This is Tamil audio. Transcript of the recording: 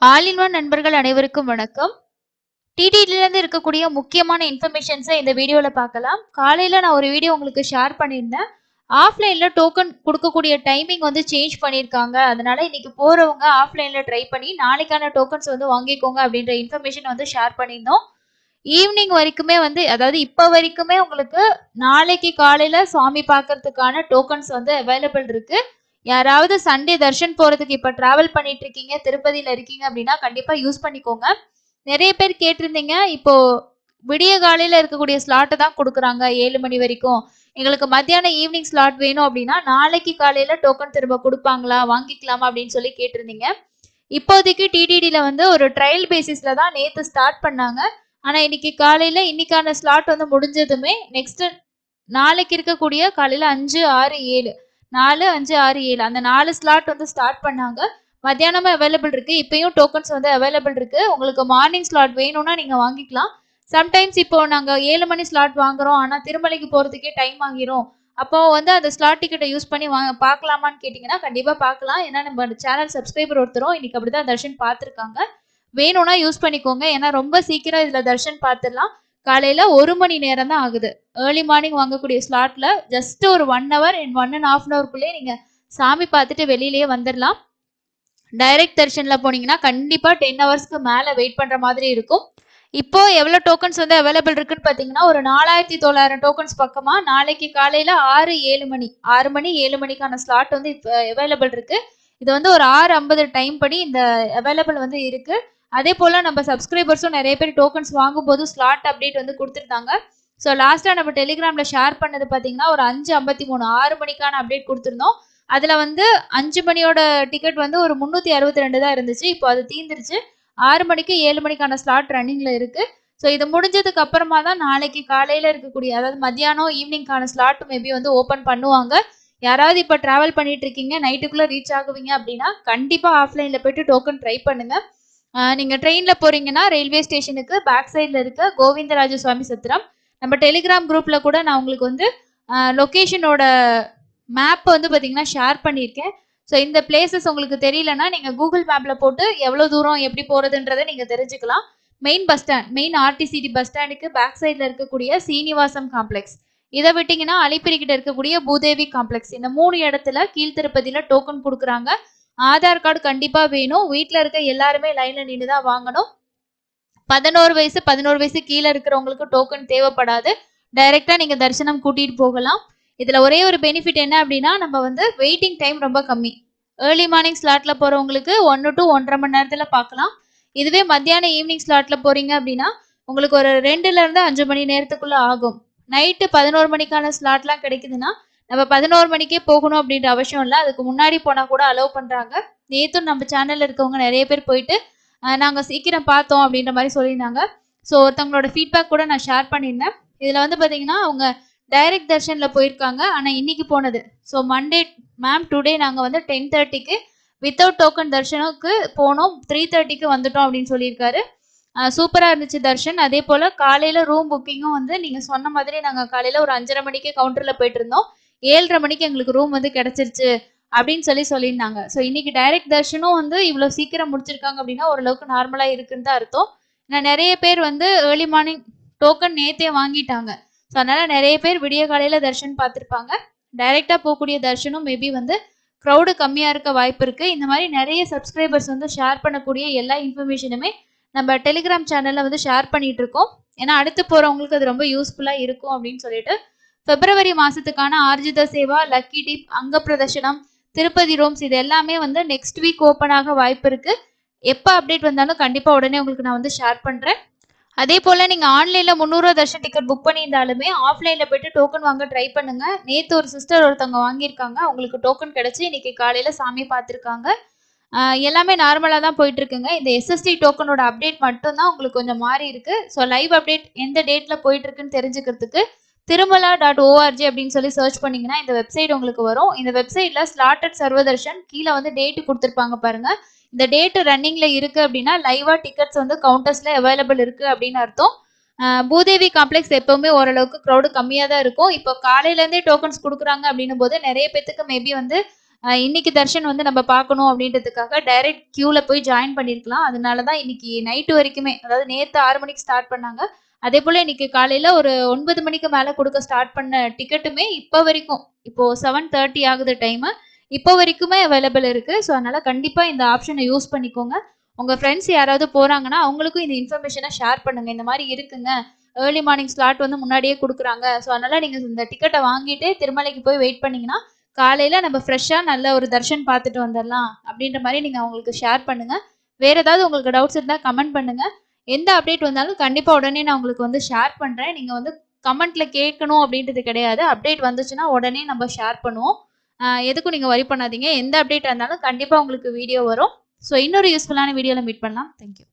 ஆல் இன் ஒன் நண்பர்கள் அனைவருக்கும் வணக்கம் டிடிடிலேருந்து இருக்கக்கூடிய முக்கியமான இன்ஃபர்மேஷன்ஸை இந்த வீடியோவில் பார்க்கலாம் காலையில் நான் ஒரு வீடியோ உங்களுக்கு ஷேர் பண்ணியிருந்தேன் ஆஃப்லைனில் டோக்கன் கொடுக்கக்கூடிய டைமிங் வந்து சேஞ்ச் பண்ணியிருக்காங்க அதனால இன்னைக்கு போகிறவங்க ஆஃப்லைனில் ட்ரை பண்ணி நாளைக்கான டோக்கன்ஸ் வந்து வாங்கிக்கோங்க அப்படின்ற இன்ஃபர்மேஷன் வந்து ஷேர் பண்ணியிருந்தோம் ஈவினிங் வரைக்குமே வந்து அதாவது இப்போ வரைக்குமே உங்களுக்கு நாளைக்கு காலையில் சுவாமி பார்க்கறதுக்கான டோக்கன்ஸ் வந்து அவைலபிள் இருக்கு யாராவது சண்டே தர்ஷன் போகிறதுக்கு இப்போ ட்ராவல் பண்ணிட்டு இருக்கீங்க திருப்பதியில் இருக்கீங்க அப்படின்னா கண்டிப்பாக யூஸ் பண்ணிக்கோங்க நிறைய பேர் கேட்டிருந்தீங்க இப்போ விடிய காலையில் இருக்கக்கூடிய ஸ்லாட்டை தான் கொடுக்குறாங்க ஏழு மணி வரைக்கும் எங்களுக்கு மத்தியானம் ஈவினிங் ஸ்லாட் வேணும் அப்படின்னா நாளைக்கு காலையில் டோக்கன் திரும்ப கொடுப்பாங்களா வாங்கிக்கலாமா அப்படின்னு சொல்லி கேட்டிருந்தீங்க இப்போதைக்கு டிடிடியில் வந்து ஒரு ட்ரையல் பேசிஸில் தான் நேற்று ஸ்டார்ட் பண்ணாங்க ஆனால் இன்னைக்கு காலையில் இன்னைக்கான ஸ்லாட் வந்து முடிஞ்சதுமே நெக்ஸ்ட் நாளைக்கு இருக்கக்கூடிய காலையில் அஞ்சு ஆறு ஏழு நாலு அஞ்சு ஆறு ஏழு அந்த நாலு ஸ்லாட் வந்து ஸ்டார்ட் பண்ணாங்க மத்தியானமே அவைலபிள் இருக்கு இப்பயும் டோக்கன்ஸ் வந்து அவைலபிள் இருக்கு உங்களுக்கு மார்னிங் ஸ்லாட் வேணும்னா நீங்க வாங்கிக்கலாம் சம்டைம்ஸ் இப்போ நாங்க ஏழு மணி ஸ்லாட் வாங்குறோம் ஆனா திருமலைக்கு போறதுக்கே டைம் ஆகிரும் அப்போ வந்து அந்த ஸ்லாட் டிக்கெட்டை யூஸ் பண்ணி வாங்க பார்க்கலாமான்னு கேட்டிங்கன்னா கண்டிப்பாக பார்க்கலாம் ஏன்னா நம்ம சேனல் சப்ஸ்கிரைபர் ஒருத்தரும் இன்னைக்கு அப்படிதான் தர்ஷன் பார்த்துருக்காங்க வேணும்னா யூஸ் பண்ணிக்கோங்க ஏன்னா ரொம்ப சீக்கிரம் இதில் தர்ஷன் பார்த்துடலாம் காலையில் ஒரு மணி நேரம் தான் ஆகுது ஏர்லி மார்னிங் வாங்கக்கூடிய ஸ்லாட்டில் ஜஸ்ட் ஒரு one hour and one and half an ஹவர்க்குள்ளேயே நீங்கள் சாமி பார்த்துட்டு வெளியிலேயே வந்துடலாம் டைரக்ட் தர்ஷனில் போனீங்கன்னா கண்டிப்பாக டென் ஹவர்ஸ்க்கு மேலே வெயிட் பண்ணுற மாதிரி இருக்கும் இப்போ எவ்வளோ டோக்கன்ஸ் வந்து அவைலபிள் இருக்குன்னு பார்த்தீங்கன்னா ஒரு நாலாயிரத்தி தொள்ளாயிரம் டோக்கன்ஸ் பக்கமாக நாளைக்கு காலையில் ஆறு ஏழு மணி ஆறு மணி ஏழு மணிக்கான ஸ்லாட் வந்து இப்போ அவைலபிள் இருக்கு இது வந்து ஒரு ஆறு ஐம்பது டைம் படி இந்த அவைலபிள் வந்து இருக்கு அதே போல் நம்ம சப்ஸ்கிரைபர்ஸும் நிறைய பேர் டோக்கன்ஸ் வாங்கும்போது ஸ்லாட் அப்டேட் வந்து கொடுத்துருந்தாங்க ஸோ லாஸ்ட்டாக நம்ம டெலிகிராமில் ஷேர் பண்ணது பார்த்தீங்கன்னா ஒரு அஞ்சு ஐம்பத்தி மூணு ஆறு மணிக்கான அப்டேட் கொடுத்துருந்தோம் அதில் வந்து அஞ்சு மணியோட டிக்கெட் வந்து ஒரு முந்நூற்றி அறுபத்தி ரெண்டு தான் இருந்துச்சு இப்போ அது தீந்துருச்சு ஆறு மணிக்கு ஏழு மணிக்கான ஸ்லாட் ரன்னிங்கில் இருக்குது ஸோ இது முடிஞ்சதுக்கு அப்புறமா தான் நாளைக்கு காலையில் இருக்கக்கூடிய அதாவது மத்தியானம் ஈவினிங்கான ஸ்லாட் மேபி வந்து ஓப்பன் பண்ணுவாங்க யாராவது இப்போ ட்ராவல் பண்ணிட்டு இருக்கீங்க நைட்டுக்குள்ளே ரீச் ஆகுவீங்க அப்படின்னா கண்டிப்பாக ஆஃப்லைனில் போயிட்டு டோக்கன் ட்ரை பண்ணுங்க நீங்கள் ட்ரெயினில் போகிறீங்கன்னா ரயில்வே ஸ்டேஷனுக்கு பேக் சைடில் இருக்க கோவிந்தராஜ சுவாமி சத்திரம் நம்ம டெலிகிராம் குரூப்பில் கூட நான் உங்களுக்கு வந்து லொக்கேஷனோட மேப் வந்து பார்த்தீங்கன்னா ஷேர் பண்ணியிருக்கேன் ஸோ இந்த பிளேசஸ் உங்களுக்கு தெரியலனா நீங்கள் கூகுள் மேப்பில் போட்டு எவ்வளோ தூரம் எப்படி போகிறதுன்றதை நீங்கள் தெரிஞ்சுக்கலாம் மெயின் பஸ் ஸ்டாண்ட் மெயின் ஆர்டிசிடி பஸ் ஸ்டாண்டுக்கு பேக் சைடில் இருக்கக்கூடிய சீனிவாசம் காம்ப்ளெக்ஸ் இதை விட்டிங்கன்னா அலிப்பிரி கிட்ட இருக்கக்கூடிய பூதேவி காம்ப்ளெக்ஸ் இந்த மூணு இடத்துல கீழ்த்திருப்பதியில் டோக்கன் கொடுக்குறாங்க ஆதார் கார்டு கண்டிப்பாக வேணும் வீட்டில் இருக்க எல்லாருமே லைனில் நின்று தான் வாங்கணும் பதினோரு வயசு பதினோரு வயசு கீழே இருக்கிறவங்களுக்கு டோக்கன் தேவைப்படாது டைரெக்டாக நீங்கள் தரிசனம் கூட்டிகிட்டு போகலாம் இதில் ஒரே ஒரு பெனிஃபிட் என்ன அப்படின்னா நம்ம வந்து வெயிட்டிங் டைம் ரொம்ப கம்மி ஏர்லி மார்னிங் ஸ்லாட்டில் போகிறவங்களுக்கு ஒன்று டு ஒன்றரை மணி நேரத்தில் பார்க்கலாம் இதுவே மத்தியானம் ஈவினிங் ஸ்லாட்டில் போகிறீங்க அப்படின்னா உங்களுக்கு ஒரு ரெண்டுலேருந்து அஞ்சு மணி நேரத்துக்குள்ளே ஆகும் நைட்டு பதினோரு மணிக்கான ஸ்லாட்லாம் கிடைக்குதுன்னா நம்ம பதினோரு மணிக்கே போகணும் அப்படின்ற அவசியம் இல்லை அதுக்கு முன்னாடி போனால் கூட அலோவ் பண்ணுறாங்க நேற்றும் நம்ம சேனலில் இருக்கவங்க நிறைய பேர் போயிட்டு நாங்கள் சீக்கிரம் பார்த்தோம் அப்படின்ற மாதிரி சொல்லியிருந்தாங்க ஸோ ஒருத்தவங்களோட ஃபீட்பேக் கூட நான் ஷேர் பண்ணியிருந்தேன் இதில் வந்து பார்த்தீங்கன்னா அவங்க டைரக்ட் தர்ஷனில் போயிருக்காங்க ஆனால் இன்னைக்கு போனது ஸோ மண்டே மேம் டுடே நாங்கள் வந்து டென் தேர்ட்டிக்கு வித்தவுட் டோக்கன் தர்ஷனுக்கு போனோம் த்ரீ தேர்ட்டிக்கு வந்துட்டோம் அப்படின்னு சொல்லியிருக்காரு சூப்பராக இருந்துச்சு தர்ஷன் அதே போல் காலையில் ரூம் புக்கிங்கும் வந்து நீங்கள் சொன்ன மாதிரி நாங்கள் காலையில் ஒரு அஞ்சரை மணிக்கு கவுண்டரில் போயிட்டு இருந்தோம் ஏழரை மணிக்கு எங்களுக்கு ரூம் வந்து கிடச்சிருச்சு அப்படின்னு சொல்லி சொல்லியிருந்தாங்க ஸோ இன்னைக்கு டைரக்ட் தர்ஷனும் வந்து இவ்வளோ சீக்கிரம் முடிச்சிருக்காங்க அப்படின்னா ஓரளவுக்கு நார்மலாக இருக்குன்னு தான் அர்த்தம் நான் நிறைய பேர் வந்து ஏர்லி மார்னிங் டோக்கன் நேத்தே வாங்கிட்டாங்க ஸோ அதனால் நிறைய பேர் விடிய காலையில் தர்ஷன் பார்த்துருப்பாங்க டைரெக்டாக போகக்கூடிய தர்ஷனும் மேபி வந்து க்ரௌடு கம்மியாக இருக்க வாய்ப்பு இருக்குது இந்த மாதிரி நிறைய சப்ஸ்கிரைபர்ஸ் வந்து ஷேர் பண்ணக்கூடிய எல்லா இன்ஃபர்மேஷனுமே நம்ம டெலிகிராம் சேனலில் வந்து ஷேர் பண்ணிட்டு இருக்கோம் ஏன்னா அடுத்து போகிறவங்களுக்கு அது ரொம்ப யூஸ்ஃபுல்லாக இருக்கும் அப்படின்னு சொல்லிட்டு பிப்ரவரி மாதத்துக்கான ஆர்ஜித சேவா லக்கி டிப் அங்க பிரதர்ஷனம் திருப்பதி ரோம்ஸ் இது எல்லாமே வந்து நெக்ஸ்ட் வீக் ஓப்பன் ஆக வாய்ப்பு இருக்குது எப்போ அப்டேட் வந்தாலும் கண்டிப்பாக உடனே உங்களுக்கு நான் வந்து ஷேர் பண்ணுறேன் அதே போல் நீங்கள் ஆன்லைனில் முந்நூறுவா தர்ஷன் டிக்கெட் புக் பண்ணியிருந்தாலுமே ஆஃப்லைனில் போயிட்டு டோக்கன் வாங்க ட்ரை பண்ணுங்க நேற்று ஒரு சிஸ்டர் ஒருத்தவங்க வாங்கியிருக்காங்க அவங்களுக்கு டோக்கன் கிடச்சி இன்னைக்கு காலையில் சாமி பார்த்துருக்காங்க எல்லாமே நார்மலாக தான் போயிட்டு இருக்குங்க இந்த எஸ்எஸ்டி டோக்கனோட அப்டேட் மட்டும்தான் உங்களுக்கு கொஞ்சம் மாறி இருக்கு ஸோ லைவ் அப்டேட் எந்த டேட்டில் போயிட்டு இருக்குன்னு தெரிஞ்சுக்கிறதுக்கு திருமலா டாட் ஓஆர்ஜி அப்படின்னு சொல்லி சர்ச் பண்ணீங்கன்னா இந்த வெப்சைட் உங்களுக்கு வரும் இந்த வெப்சைட்டில் ஸ்லாட்டட் சர்வதர்ஷன் கீழே வந்து டேட்டு கொடுத்துருப்பாங்க பாருங்க இந்த டேட்டு ரன்னிங்ல இருக்கு அப்படின்னா லைவா டிக்கெட்ஸ் வந்து கவுண்டர்ஸ்ல அவைலபிள் இருக்கு அப்படின்னு அர்த்தம் பூதேவி காம்ப்ளெக்ஸ் எப்பவுமே ஓரளவுக்கு க்ரௌடு கம்மியாக தான் இருக்கும் இப்போ காலையிலேருந்தே டோக்கன்ஸ் கொடுக்குறாங்க அப்படின்னும் போது நிறைய பேத்துக்கு மேபி வந்து அஹ் இன்னைக்கு தர்ஷன் வந்து நம்ம பார்க்கணும் அப்படின்றதுக்காக டைரக்ட் கியூல போய் ஜாயின் பண்ணியிருக்கலாம் அதனால தான் இன்னைக்கு நைட்டு வரைக்குமே அதாவது நேற்று ஆறு மணிக்கு ஸ்டார்ட் பண்ணாங்க அதே போல் இன்னைக்கு காலையில் ஒரு ஒன்பது மணிக்கு மேலே கொடுக்க ஸ்டார்ட் பண்ண டிக்கெட்டுமே இப்போ வரைக்கும் இப்போ செவன் தேர்ட்டி ஆகுது டைமு இப்போ வரைக்குமே அவைலபிள் இருக்குது ஸோ அதனால் கண்டிப்பாக இந்த ஆப்ஷனை யூஸ் பண்ணிக்கோங்க உங்கள் ஃப்ரெண்ட்ஸ் யாராவது போகிறாங்கன்னா அவங்களுக்கும் இந்த இன்ஃபர்மேஷனை ஷேர் பண்ணுங்கள் இந்த மாதிரி இருக்குங்க ஏர்லி மார்னிங் ஸ்லாட் வந்து முன்னாடியே கொடுக்குறாங்க ஸோ அதனால் நீங்கள் இந்த டிக்கெட்டை வாங்கிட்டு திருமலைக்கு போய் வெயிட் பண்ணிங்கன்னா காலையில் நம்ம ஃப்ரெஷ்ஷாக நல்ல ஒரு தர்ஷன் பார்த்துட்டு வந்துடலாம் அப்படின்ற மாதிரி நீங்கள் அவங்களுக்கு ஷேர் பண்ணுங்கள் வேறு ஏதாவது உங்களுக்கு டவுட்ஸ் இருந்தால் கமெண்ட் பண்ணுங்கள் எந்த அப்டேட் வந்தாலும் கண்டிப்பாக உடனே நான் உங்களுக்கு வந்து ஷேர் பண்ணுறேன் நீங்கள் வந்து கமெண்ட்டில் கேட்கணும் அப்படின்றது கிடையாது அப்டேட் வந்துச்சுன்னா உடனே நம்ம ஷேர் பண்ணுவோம் ஆஹ் எதுக்கும் நீங்கள் வரி பண்ணாதீங்க எந்த அப்டேட் இருந்தாலும் கண்டிப்பாக உங்களுக்கு வீடியோ வரும் ஸோ இன்னொரு யூஸ்ஃபுல்லான வீடியோவில் மீட் பண்ணலாம் தேங்க்யூ